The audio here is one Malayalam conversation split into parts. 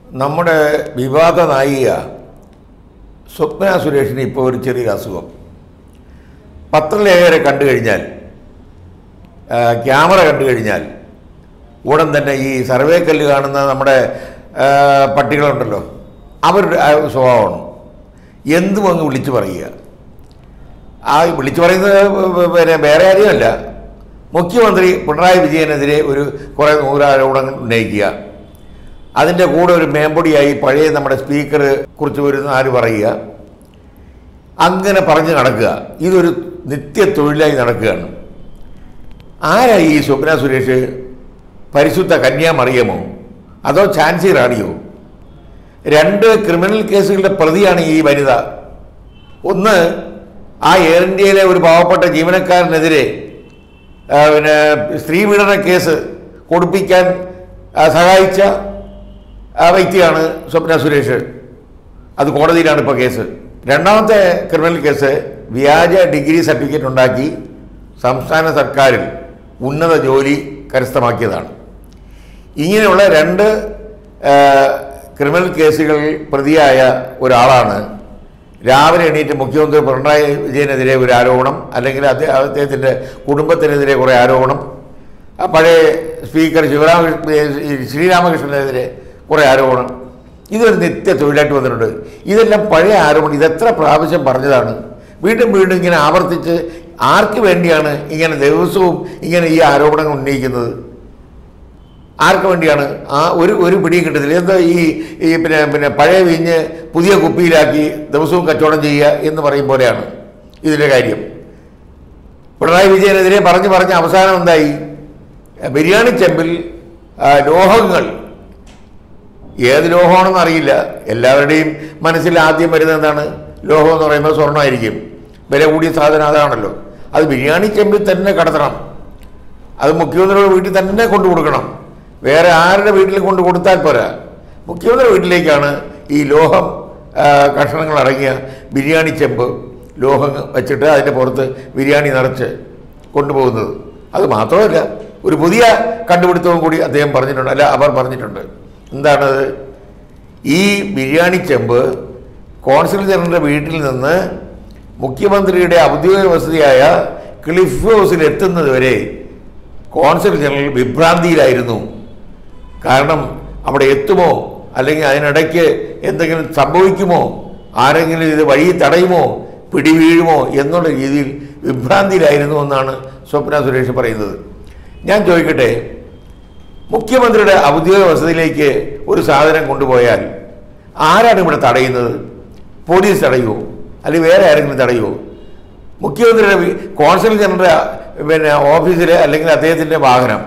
നമ്മുടെ വിവാദ നായിക സ്വപ്ന സുരേഷിന് ഇപ്പോൾ ഒരു ചെറിയൊരു അസുഖം പത്രലേഖകരെ കണ്ടു കഴിഞ്ഞാൽ ആ, ക്യാമറ കണ്ടു കഴിഞ്ഞാൽ ഉടൻ തന്നെ ഈ സർവേ കല്ല് കാണുന്ന നമ്മുടെ ആ, പട്ടികളുണ്ടല്ലോ അവരുടെ ആ സ്വഭാവമാണ് എന്തും അങ്ങ് വിളിച്ചു പറയുക ആ വിളിച്ചു പറയുന്നത് പിന്നെ വേറെ കാര്യമല്ല മുഖ്യമന്ത്രി പിണറായി വിജയനെതിരെ ഒരു കുറേ നൂറാരോപണങ്ങൾ ഉന്നയിക്കുക അതിൻ്റെ കൂടെ ഒരു മേമ്പൊടിയായി പഴയ നമ്മുടെ സ്പീക്കറെ കുറിച്ച് ഒരു നാല് പറയുക അങ്ങനെ പറഞ്ഞ് നടക്കുക ഇതൊരു നിത്യ തൊഴിലായി നടക്കുകയാണ് ആരായി ഈ സ്വപ്ന സുരേഷ് പരിശുദ്ധ കന്യാമറിയമോ അതോ ഝാൻസി റാണിയോ രണ്ട് ക്രിമിനൽ കേസുകളുടെ പ്രതിയാണ് ഈ വനിത ഒന്ന് ആ എയർ ഇന്ത്യയിലെ ഒരു പാവപ്പെട്ട ജീവനക്കാരനെതിരെ ആ, പിന്നെ സ്ത്രീ പീഡന കേസ് കൊടുപ്പിക്കാൻ ആ, സഹായിച്ച ആ വ്യക്തിയാണ് സ്വപ്ന സുരേഷ് അത് കോടതിയിലാണ് ഇപ്പോൾ കേസ് രണ്ടാമത്തെ ക്രിമിനൽ കേസ് വ്യാജ ഡിഗ്രി സർട്ടിഫിക്കറ്റ് ഉണ്ടാക്കി സംസ്ഥാന സർക്കാരിൽ ഉന്നത ജോലി കരസ്ഥമാക്കിയതാണ് ഇങ്ങനെയുള്ള രണ്ട് ആ, ക്രിമിനൽ കേസുകളിൽ പ്രതിയായ ഒരാളാണ് രാവിലെ എണീറ്റ് മുഖ്യമന്ത്രി പിണറായി വിജയനെതിരെ ഒരു ആരോപണം അല്ലെങ്കിൽ അദ്ദേഹം അദ്ദേഹത്തിൻ്റെ കുടുംബത്തിനെതിരെ കുറേ ആരോപണം ആ പഴയ സ്പീക്കർ ശിവരാമകൃഷ്ണ ശ്രീരാമകൃഷ്ണനെതിരെ കുറേ ആരോപണം ഇതൊരു നിത്യ തൊഴിലായിട്ട് വന്നിട്ടുണ്ട് ഇതെല്ലാം പഴയ ആരോപണം ഇതെത്ര പ്രാവശ്യം പറഞ്ഞതാണ് വീണ്ടും വീണ്ടും ഇങ്ങനെ ആവർത്തിച്ച് ആർക്ക് വേണ്ടിയാണ് ഇങ്ങനെ ദിവസവും ഇങ്ങനെ ഈ ആരോപണങ്ങൾ ഉന്നയിക്കുന്നത് ആർക്ക് വേണ്ടിയാണ് ആ ഒരു ഒരു പിടിയും കിട്ടത്തില്ല എന്താ ഈ ഈ പിന്നെ പിന്നെ പഴയ വീഞ്ഞ് പുതിയ കുപ്പിയിലാക്കി ദിവസവും കച്ചവടം ചെയ്യുക എന്ന് പറയും പോലെയാണ് ഇതിൻ്റെ കാര്യം പിണറായി വിജയനെതിരെ പറഞ്ഞ് പറഞ്ഞ് അവസാനം എന്തായി ബിരിയാണി ചെമ്പിൽ ആ, ലോഹങ്ങൾ ഏത് ലോഹമാണെന്ന് അറിയില്ല എല്ലാവരുടെയും മനസ്സിൽ ആദ്യം വരുന്നത് എന്താണ് ലോഹം എന്ന് പറയുമ്പോൾ സ്വർണ്ണമായിരിക്കും വില കൂടിയ സാധനം അതാണല്ലോ അത് ബിരിയാണി ചെമ്പിൽ തന്നെ കടത്തണം അത് മുഖ്യമന്ത്രിയുടെ വീട്ടിൽ തന്നെ കൊണ്ടു കൊടുക്കണം വേറെ ആരുടെ വീട്ടിൽ കൊണ്ട് കൊടുത്താൽ പോരാ മുഖ്യമന്ത്രി വീട്ടിലേക്കാണ് ഈ ലോഹം ആ, കഷണങ്ങൾ അടങ്ങിയ ബിരിയാണി ചെമ്പ് ലോഹം വെച്ചിട്ട് അതിൻ്റെ പുറത്ത് ബിരിയാണി നിറച്ച് കൊണ്ടുപോകുന്നത് അത് മാത്രമല്ല ഒരു പുതിയ കണ്ടുപിടുത്തവും കൂടി അദ്ദേഹം പറഞ്ഞിട്ടുണ്ട് അല്ല അവർ പറഞ്ഞിട്ടുണ്ട് എന്താണത് ഈ ബിരിയാണി ചെമ്പ് കോൺസുൽ ജനറലിൻ്റെ വീട്ടിൽ നിന്ന് മുഖ്യമന്ത്രിയുടെ ഔദ്യോഗിക വസതിയായ ക്ലിഫ് ഹൗസിൽ എത്തുന്നത് വരെ കോൺസുൽ ജനറൽ വിഭ്രാന്തിയിലായിരുന്നു കാരണം അവിടെ എത്തുമോ അല്ലെങ്കിൽ അതിനിടയ്ക്ക് എന്തെങ്കിലും സംഭവിക്കുമോ ആരെങ്കിലും ഇത് വഴി തടയുമോ പിടിവീഴുമോ എന്നുള്ള രീതിയിൽ വിഭ്രാന്തിയിലായിരുന്നു എന്നാണ് സ്വപ്ന സുരേഷ് പറയുന്നത് ഞാൻ ചോദിക്കട്ടെ മുഖ്യമന്ത്രിയുടെ ഔദ്യോഗിക വസതിയിലേക്ക് ഒരു സാധനം കൊണ്ടുപോയാൽ ആരാണ് ഇവിടെ തടയുന്നത് പോലീസ് തടയുമോ അല്ലെങ്കിൽ വേറെ ആരെങ്കിലും തടയുമോ മുഖ്യമന്ത്രിയുടെ വി- കോൺസുൽ ജനറൽ പിന്നെ ഓഫീസിലെ അല്ലെങ്കിൽ അദ്ദേഹത്തിൻ്റെ വാഹനം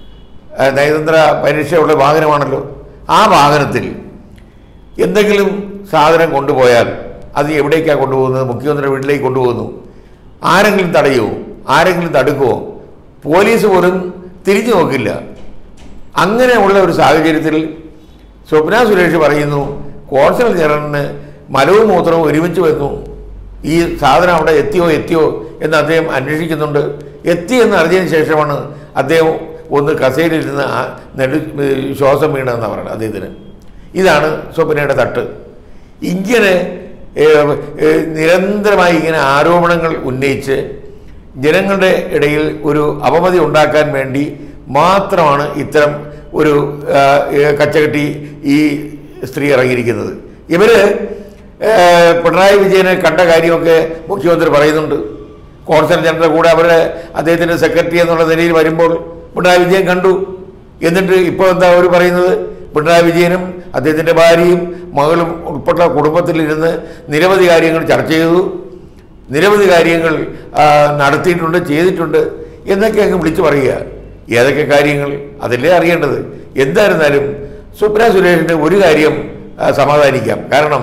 ആ, നയതന്ത്ര പരീക്ഷയുള്ള വാഹനമാണല്ലോ ആ വാഹനത്തിൽ എന്തെങ്കിലും സാധനം കൊണ്ടുപോയാൽ അത് എവിടേക്കാണ് കൊണ്ടുപോകുന്നത് മുഖ്യമന്ത്രിയുടെ വീട്ടിലേക്ക് കൊണ്ടുപോകുന്നു ആരെങ്കിലും തടയുമോ ആരെങ്കിലും തടുക്കുമോ പോലീസ് പോലും തിരിഞ്ഞു നോക്കില്ല അങ്ങനെയുള്ള ഒരു സാഹചര്യത്തിൽ സ്വപ്ന സുരേഷ് പറയുന്നു കോൺസുൽ ജനറലിന് മലവും മൂത്രവും ഒരുമിച്ച് വന്നു ഈ സാധനം അവിടെ എത്തിയോ എത്തിയോ എന്ന് അദ്ദേഹം അന്വേഷിക്കുന്നുണ്ട് എത്തി എന്ന് അറിഞ്ഞതിന് ശേഷമാണ് അദ്ദേഹം ഒന്ന് കസേരയിലിരുന്ന് ആ നെടു ശ്വാസം വീണതെന്നാണ് പറയുന്നത് അദ്ദേഹത്തിന് ഇതാണ് സ്വപ്നയുടെ തട്ട് ഇങ്ങനെ ഏഹ്, ഏഹ്, നിരന്തരമായി ഇങ്ങനെ ആരോപണങ്ങൾ ഉന്നയിച്ച് ജനങ്ങളുടെ ഇടയിൽ ഒരു അപമതി ഉണ്ടാക്കാൻ വേണ്ടി മാത്രമാണ് ഇത്തരം ഒരു ആ, ഏ, കച്ചകെട്ടി ഈ സ്ത്രീ ഇറങ്ങിയിരിക്കുന്നത് ഇവര് ഏ, പിണറായി വിജയനെ കണ്ട കാര്യമൊക്കെ മുഖ്യമന്ത്രി പറയുന്നുണ്ട് കോൺസൽ ജനറൽ കൂടെ അവരുടെ അദ്ദേഹത്തിൻ്റെ സെക്രട്ടറി എന്നുള്ള നിലയിൽ വരുമ്പോൾ പിണറായി വിജയൻ കണ്ടു എന്നിട്ട് ഇപ്പോൾ എന്താ അവർ പറയുന്നത് പിണറായി വിജയനും അദ്ദേഹത്തിൻ്റെ ഭാര്യയും മകളും ഉൾപ്പെട്ട കുടുംബത്തിലിരുന്ന് നിരവധി കാര്യങ്ങൾ ചർച്ച ചെയ്തു നിരവധി കാര്യങ്ങൾ ആ, നടത്തിയിട്ടുണ്ട് ചെയ്തിട്ടുണ്ട് എന്നൊക്കെ അങ്ങ് വിളിച്ചു പറയുക ഏതൊക്കെ കാര്യങ്ങൾ അതല്ലേ അറിയേണ്ടത് എന്തായിരുന്നാലും സ്വപ്ന സുരേഷിൻ്റെ ഒരു കാര്യം ആ, സമാധാനിക്കാം കാരണം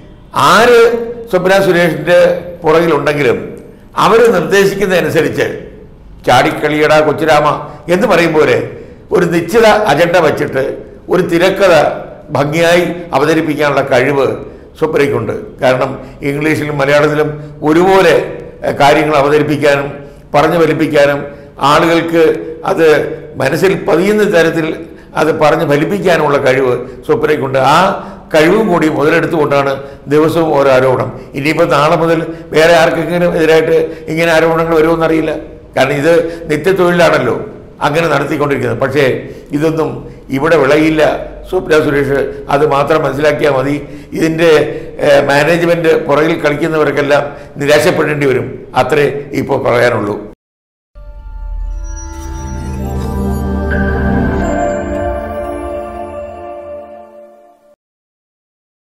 ആര് സ്വപ്ന സുരേഷിൻ്റെ പുറകിലുണ്ടെങ്കിലും അവർ നിർദ്ദേശിക്കുന്നതനുസരിച്ച് ചാടിക്കളിയട കൊച്ചുരാമ എന്ന് പറയും പോലെ ഒരു നിശ്ചിത അജണ്ട വച്ചിട്ട് ഒരു തിരക്കഥ ഭംഗിയായി അവതരിപ്പിക്കാനുള്ള കഴിവ് സ്വപ്നയ്ക്കുണ്ട് കാരണം ഇംഗ്ലീഷിലും മലയാളത്തിലും ഒരുപോലെ എഹ്, കാര്യങ്ങൾ അവതരിപ്പിക്കാനും പറഞ്ഞു ഫലിപ്പിക്കാനും ആളുകൾക്ക് അത് മനസ്സിൽ പതിയുന്ന തരത്തിൽ അത് പറഞ്ഞ് ഫലിപ്പിക്കാനുള്ള കഴിവ് സ്വപ്നയ്ക്കുണ്ട് ആ കഴിവും കൂടി മുതലെടുത്തുകൊണ്ടാണ് ദിവസവും ഓരോ ആരോപണം ഇനിയിപ്പോൾ നാളെ മുതൽ വേറെ ആർക്കെങ്കിലും എതിരായിട്ട് ഇങ്ങനെ ആരോപണങ്ങൾ വരുമെന്നറിയില്ല കാരണം ഇത് നിത്യത്തൊഴിലാണല്ലോ അങ്ങനെ നടത്തിക്കൊണ്ടിരിക്കുന്നത് പക്ഷേ ഇതൊന്നും ഇവിടെ വിളയില്ല സ്വപ്ന സുരേഷ് അത് മാത്രം മനസ്സിലാക്കിയാൽ മതി ഇതിൻ്റെ മാനേജ്മെൻറ്റ് പുറകിൽ കളിക്കുന്നവർക്കെല്ലാം നിരാശപ്പെടേണ്ടി വരും അത്രേ ഇപ്പോൾ പറയാനുള്ളൂ